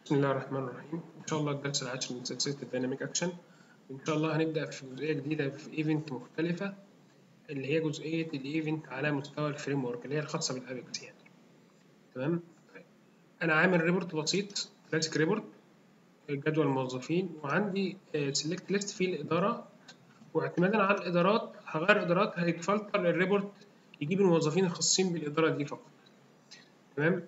بسم الله الرحمن الرحيم ان شاء الله الدرس العاشر من سلسله الديناميك اكشن ان شاء الله هنبدا في جزئيه جديده في ايفنت مختلفه اللي هي جزئيه الايفنت على مستوى الفريم ورك اللي هي الخاصه بالابيكس يعني تمام طيب. انا عامل ريبورت بسيط كلاسيك ريبورت جدول الموظفين وعندي سيلكت ليست فيه الاداره واعتمادا على الادارات هغير ادارات هيتفلتر الريبورت يجيب الموظفين الخاصين بالاداره دي فقط تمام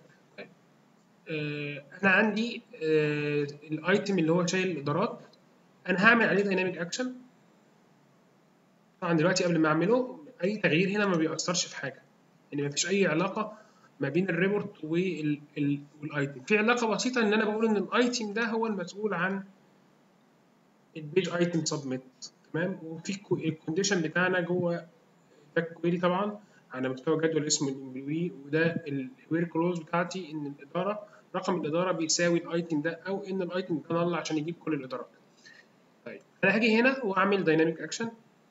انا عندي الايتم اللي هو شايل الادارات انا هعمل عليه دايناميك اكشن طبعا دلوقتي قبل ما اعمله اي تغيير هنا ما بيأثرش في حاجه يعني ما فيش اي علاقه ما بين الريبورت والايتم في علاقه بسيطه ان انا بقول ان الايتم ده هو المسؤول عن البيج ايتم سبميت تمام وفي الكونديشن بتاعنا جوه ده الكويري طبعا على مستوى جدول اسمه الامبلوي وده الوير كلوز بتاعتي ان الاداره رقم الاداره بيساوي الايتم ده او ان الايتم ده نل عشان يجيب كل الادارات طيب انا هاجي هنا واعمل دايناميك اكشن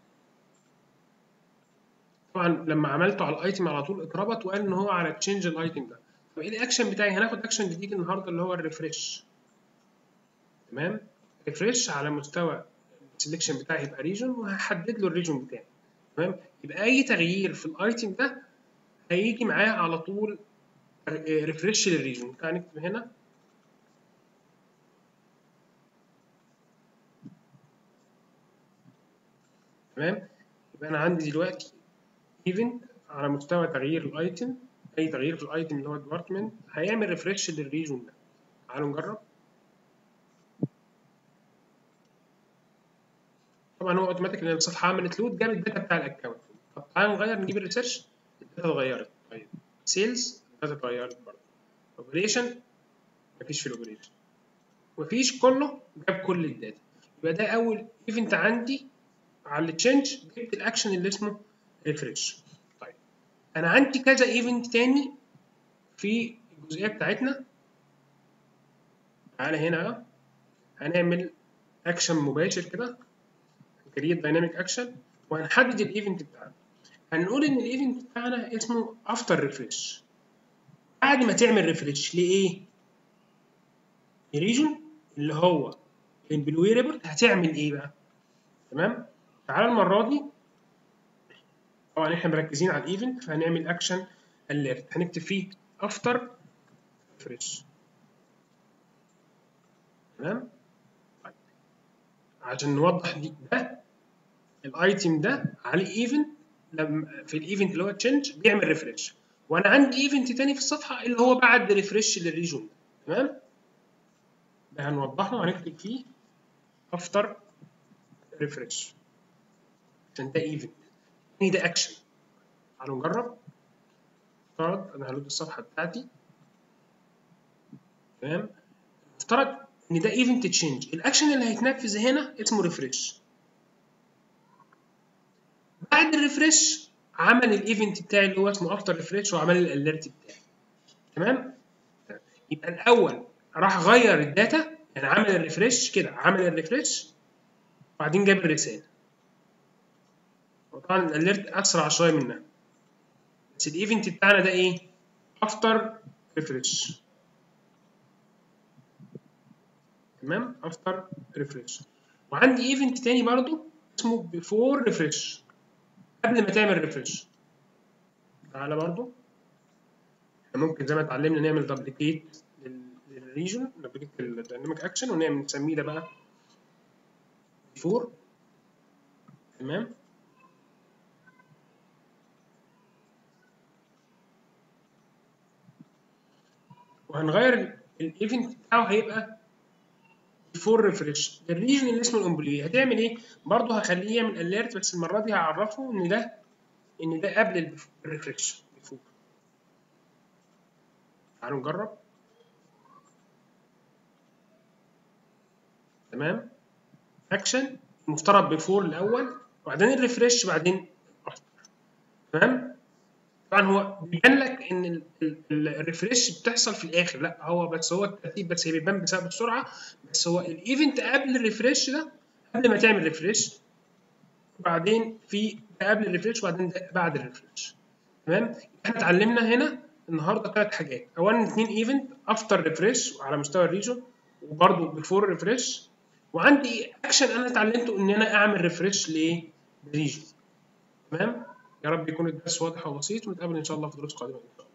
طبعا لما عملته على الايتم على طول اتربط وقال ان هو على تشينج الايتم ده طب ايه الاكشن بتاعي هناخد اكشن جديد النهارده اللي هو الريفريش تمام ريفريش على مستوى السلكشن بتاعي يبقى ريجن وهحدد له الريجن بتاعي تمام يبقى اي تغيير في الايتم ده هيجي معاه على طول ريفريش للريجن تعال نكتب هنا تمام يبقى انا عندي دلوقتي ايفنت على مستوى تغيير الايتم اي تغيير في الايتم اللي هو الديبارتمنت هيعمل ريفريش للريجن ده تعالوا نجرب طبعا هو اوتوماتيك لان الصفحه عملت لود جاب الداتا بتاع الاكونت طب تعالوا نغير نجيب الريسيرش الداتا اتغيرت طيب سيلز الداتا اتغيرت برضه اوبريشن مفيش في الاوبريشن مفيش كله جاب كل الداتا يبقى ده اول ايفنت عندي على التشينج جبت الاكشن اللي اسمه ريفريش طيب انا عندي كذا ايفنت تاني في الجزئيه بتاعتنا تعالى هنا هنعمل اكشن مباشر كده كريت دايناميك اكشن وهنحدد الايفنت بتاعنا هنقول ان الايفنت بتاعنا اسمه افتر ريفريش بعد ما تعمل ريفريش لايه الريجن اللي هو البلوي ريبورت هتعمل ايه بقى تمام تعالى المره دي طبعا احنا مركزين على الايفنت فهنعمل اكشن اليرت هنكتب فيه افتر ريفريش تمام طيب عشان نوضح دي ده الايتم ده عليه ايفنت لما في الايفنت اللي هو تشينج بيعمل ريفريش وانا عندي ايفنت تاني في الصفحه اللي هو بعد ريفريش للريجون تمام ده هنوضحه هنكتب فيه افتر ريفريش عشان ده ايفنت تاني ده اكشن تعالوا نجرب افترض انا هلود الصفحه بتاعتي تمام افترض ان ده ايفنت تشينج الاكشن اللي هيتنفذ هنا اسمه ريفريش بعد الريفريش عمل الايفنت بتاعي اللي هو اسمه افتر ريفريش وعمل الاليرت بتاعي تمام يبقى الاول راح غير الداتا يعني عمل الريفريش كده عمل الريفريش وبعدين جاب الرساله وطبعا الاليرت اسرع شويه منها بس الايفنت بتاعنا ده ايه افتر ريفريش تمام افتر ريفريش وعندي ايفنت تاني برضو اسمه بيفور ريفريش قبل ما تعمل ريفريش تعالى برضو احنا ممكن زي ما اتعلمنا نعمل دبليكيت للريجن دبليكيت الدايناميك اكشن ونعمل نسميه ده بقى بيفور تمام وهنغير الايفنت بتاعه هيبقى بيفور ريفريش الريجن اللي اسمه الامبلوي هتعمل ايه برضه هخليه يعمل اليرت بس المره دي هعرفه ان ده ان ده قبل الريفريش بيفور تعالوا نجرب تمام اكشن المفترض بيفور الاول وبعدين الريفريش بعدين تمام طبعا هو بيبان لك ان الريفريش بتحصل في الاخر لا هو بس هو الترتيب بس هي بيبان بسبب السرعه بس هو الايفنت قبل الريفريش ده قبل ما تعمل ريفريش وبعدين في قبل الريفريش وبعدين بعد الريفريش تمام احنا اتعلمنا هنا النهارده ثلاث حاجات اولا اثنين ايفنت افتر ريفريش على مستوى الريجن وبرده بيفور ريفرش وعندي اكشن انا اتعلمته ان انا اعمل ريفرش لريجن تمام يا رب يكون الدرس واضح وبسيط ونتقابل ان شاء الله في دروس قادمه ان شاء الله